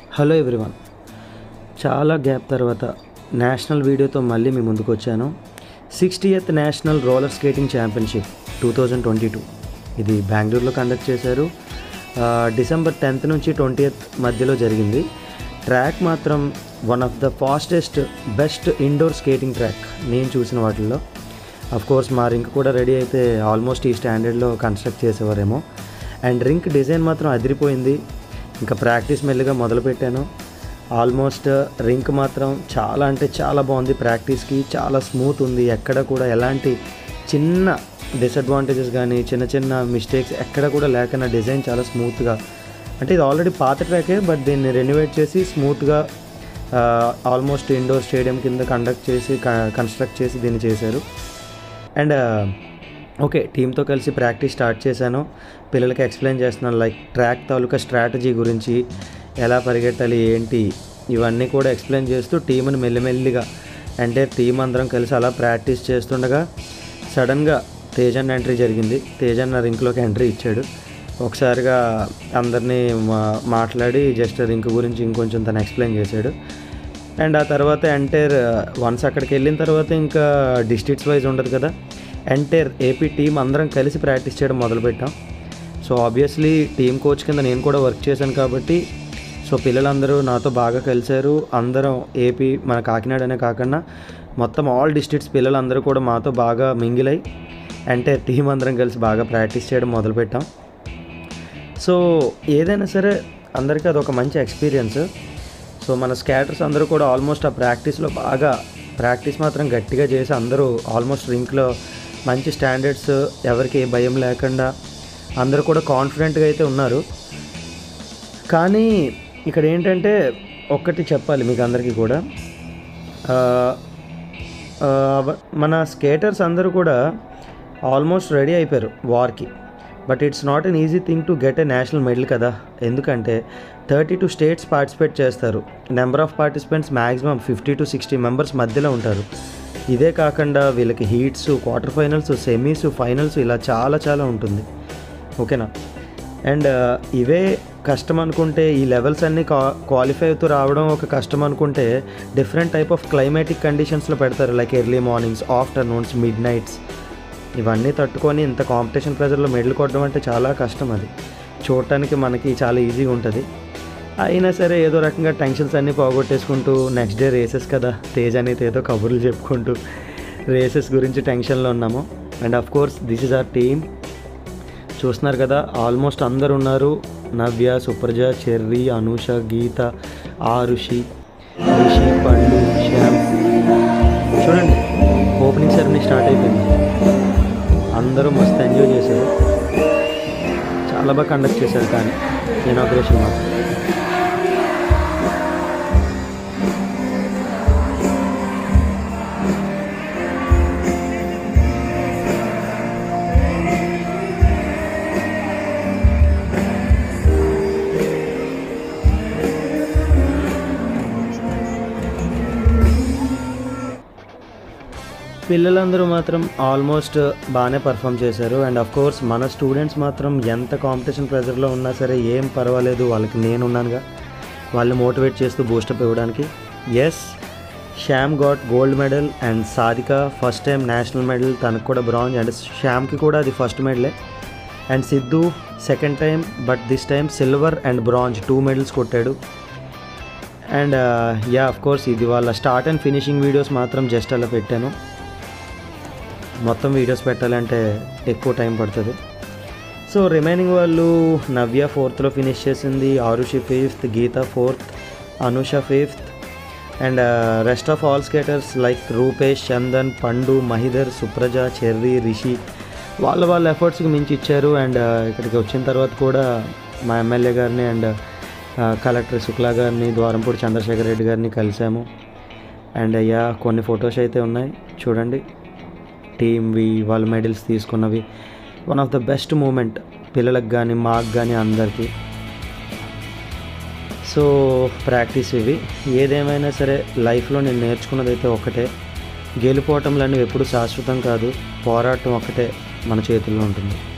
hello everyone చాలా gap తర్వాత national వీడియోతో మళ్ళీ మీ ముందుకు వచ్చాను sixtieth national roller skating championship two thousand twenty two ఇది బెంగళూరులో కండక్ట్ చేశారు ఆ, డిసెంబర్ టెన్త్ నుంచి ట్వంటీయత్ మధ్యలో జరిగింది ట్రాక్ మాత్రం one of the fastest best indoor skating track నేను చూసిన వాటిల్లో అఫ్ కోర్స్ మా రింక్ కూడా రెడీ అయితే ఆల్మోస్ట్ ఈ స్టాండర్డ్లో కన్స్ట్రక్ట్ చేసేవారేమో అండ్ రింక్ డిజైన్ మాత్రం అదిరిపోయింది ఇంకా ప్రాక్టీస్ మెల్లిగా మొదలుపెట్టాను ఆల్మోస్ట్ రింక్ మాత్రం చాలా అంటే చాలా బాగుంది ప్రాక్టీస్కి చాలా స్మూత్ ఉంది ఎక్కడ కూడా ఎలాంటి చిన్న డిసడ్వాంటేజెస్ కానీ చిన్న చిన్న మిస్టేక్స్ ఎక్కడ కూడా లేకుండా డిజైన్ చాలా స్మూత్గా అంటే ఇది ఆల్రెడీ పాత ట్రాకే బట్ దీన్ని రెనోవేట్ చేసి స్మూత్గా ఆల్మోస్ట్ ఇండోర్ స్టేడియం కింద కండక్ట్ చేసి కన్స్ట్రక్ట్ చేసి దీన్ని చేశారు అండ్ ఓకే టీంతో కలిసి ప్రాక్టీస్ స్టార్ట్ చేశాను పిల్లలకి ఎక్స్ప్లెయిన్ చేస్తున్నాను లైక్ ట్రాక్ తాలూకా స్ట్రాటజీ గురించి ఎలా పరిగెట్టాలి ఏంటి ఇవన్నీ కూడా ఎక్స్ప్లెయిన్ చేస్తూ టీంని మెల్లిమెల్లిగా అంటే టీం అందరం కలిసి అలా ప్రాక్టీస్ చేస్తుండగా సడన్గా తేజన్ ఎంట్రీ జరిగింది తేజన్ నా రింక్లోకి ఎంట్రీ ఇచ్చాడు ఒకసారిగా అందరినీ మా- మాట్లాడి జస్ట్ రింక్ గురించి ఇంకొంచెం తను ఎక్స్ప్లెయిన్ చేశాడు అండ్ ఆ తర్వాత ఎంటైర్ వన్స్ అక్కడికి వెళ్ళిన తర్వాత ఇంకా డిస్ట్రిక్ట్స్ వైజ్ ఉండదు కదా ఎంటైర్ ఏపీ టీం అందరం కలిసి ప్రాక్టీస్ చేయడం మొదలుపెట్టాం సో ఆబ్వియస్లీ టీం కోచ్ కింద నేను కూడా వర్క్ చేశాను కాబట్టి సో పిల్లలందరూ నాతో బాగా కలిశారు అందరం ఏపీ మన కాకినాడ అనే కాకుండా మొత్తం ఆల్ డిస్ట్రిక్ట్స్ పిల్లలందరూ కూడా మాతో బాగా మింగిలై అంటే టీం అందరం కలిసి బాగా ప్రాక్టీస్ చేయడం మొదలుపెట్టాం సో ఏదైనా సరే అందరికీ అదొక మంచి ఎక్స్పీరియన్స్ సో మన స్కాటర్స్ అందరూ కూడా ఆల్మోస్ట్ ఆ ప్రాక్టీస్లో బాగా ప్రాక్టీస్ మాత్రం గట్టిగా చేసి అందరూ ఆల్మోస్ట్ రింక్లో మంచి స్టాండర్డ్స్ ఎవరికి ఏ భయం లేకుండా అందరూ కూడా కాన్ఫిడెంట్గా అయితే ఉన్నారు కానీ ఇక్కడ ఏంటంటే ఒక్కటి చెప్పాలి మీకు అందరికీ కూడా ఆ, ఆ, మన స్కేటర్స్ అందరూ కూడా ఆల్మోస్ట్ రెడీ అయిపోయారు వార్కి but it's not an easy thing to get a national medal కదా ఎందుకంటే థర్టీ టూ స్టేట్స్ పార్టిసిపేట్ చేస్తారు number of participants maximum fifty to sixty members మధ్యలో ఉంటారు ఇదే కాకుండా వీళ్ళకి heats quarter finals semis finals ఇలా చాలా చాలా ఉంటుంది ఓకేనా అండ్ ఇవే కష్టం అనుకుంటే ఈ లెవెల్స్ అన్నీ కా క్వాలిఫై అవుతూ రావడం ఒక కష్టం అనుకుంటే డిఫరెంట్ టైప్ ఆఫ్ క్లైమాటిక్ కండిషన్స్లో పెడతారు like early mornings afternoons midnights ఇవన్నీ తట్టుకొని ఇంత కాంపిటీషన్ ప్రెజర్లో మెడల్ కొట్టడం అంటే చాలా కష్టం అది చూడటానికి మనకి చాలా ఈజీగా ఉంటుంది అయినా సరే ఏదో రకంగా టెన్షన్స్ అన్నీ పోగొట్టేసుకుంటూ నెక్స్ట్ డే రేసెస్ కదా తేజ్ అనేది ఏదో కబుర్లు చెప్పుకుంటూ రేసెస్ గురించి టెన్షన్లో ఉన్నాము and of course this is our team చూస్తున్నారు కదా ఆల్మోస్ట్ అందరు ఉన్నారు నవ్య సుప్రజ చెర్రీ అనూష గీత ఆరుషి రిషి పండు శ్యామ్ చూడండి ఓపెనింగ్ సెరమనీ స్టార్ట్ అయిపోయింది అందరూ మస్తు ఎంజాయ్ చేశారు చాలా బాగా కండక్ట్ చేశారు కానీ ఇనాగ్రేషన్ మాత్రం పిల్లలందరూ మాత్రం ఆల్మోస్ట్ బాగానే పర్ఫామ్ చేశారు అండ్ అఫ్ కోర్స్ మన స్టూడెంట్స్ మాత్రం ఎంత కాంపిటీషన్ ప్రెజర్లో ఉన్నా సరే ఏం పర్వాలేదు వాళ్ళకి నేను ఉన్నానుగా వాళ్ళని మోటివేట్ చేస్తూ బూస్టప్ ఇవ్వడానికి yes Shyam got gold medal and Sarika first time national medal తనకు కూడా బ్రాంజ్ అండ్ శ్యామ్కి కూడా అది ఫస్ట్ మెడలే and Siddhu second time but this time silver and bronze two medals కొట్టాడు అండ్ యా అఫ్ కోర్స్ ఇది వాళ్ళ స్టార్ట్ అండ్ ఫినిషింగ్ వీడియోస్ మాత్రం జస్ట్ అలా పెట్టాను మొత్తం వీడియోస్ పెట్టాలంటే ఎక్కువ టైం పడుతుంది సో రిమైనింగ్ వాళ్ళు నవ్య ఫోర్త్లో ఫినిష్ చేసింది Arushi fifth Geetha fourth Anusha fifth and rest of all skaters like Rupesh Chandan Pandu Mahidhar Supraja cherry Rishi వాళ్ళ వాళ్ళ ఎఫర్ట్స్కి మించి ఇచ్చారు అండ్ ఇక్కడికి వచ్చిన తర్వాత కూడా మా ఎమ్మెల్యే గారిని అండ్ కలెక్టర్ శుక్లా గారిని ద్వారంపూడి చంద్రశేఖర్ రెడ్డి గారిని కలిసాము అండ్ అయ్యా కొన్ని ఫొటోస్ అయితే ఉన్నాయి చూడండి టీమ్వి వాళ్ళ మెడల్స్ తీసుకున్నవి one of the best moment పిల్లలకు కానీ మాకు కానీ అందరికీ సో ప్రాక్టీస్ ఇవి ఏదేమైనా సరే లైఫ్లో నేను నేర్చుకున్నది అయితే ఒకటే గెలుపోవటంలు అనేవి ఎప్పుడు శాశ్వతం కాదు పోరాటం ఒకటే మన చేతుల్లో ఉంటుంది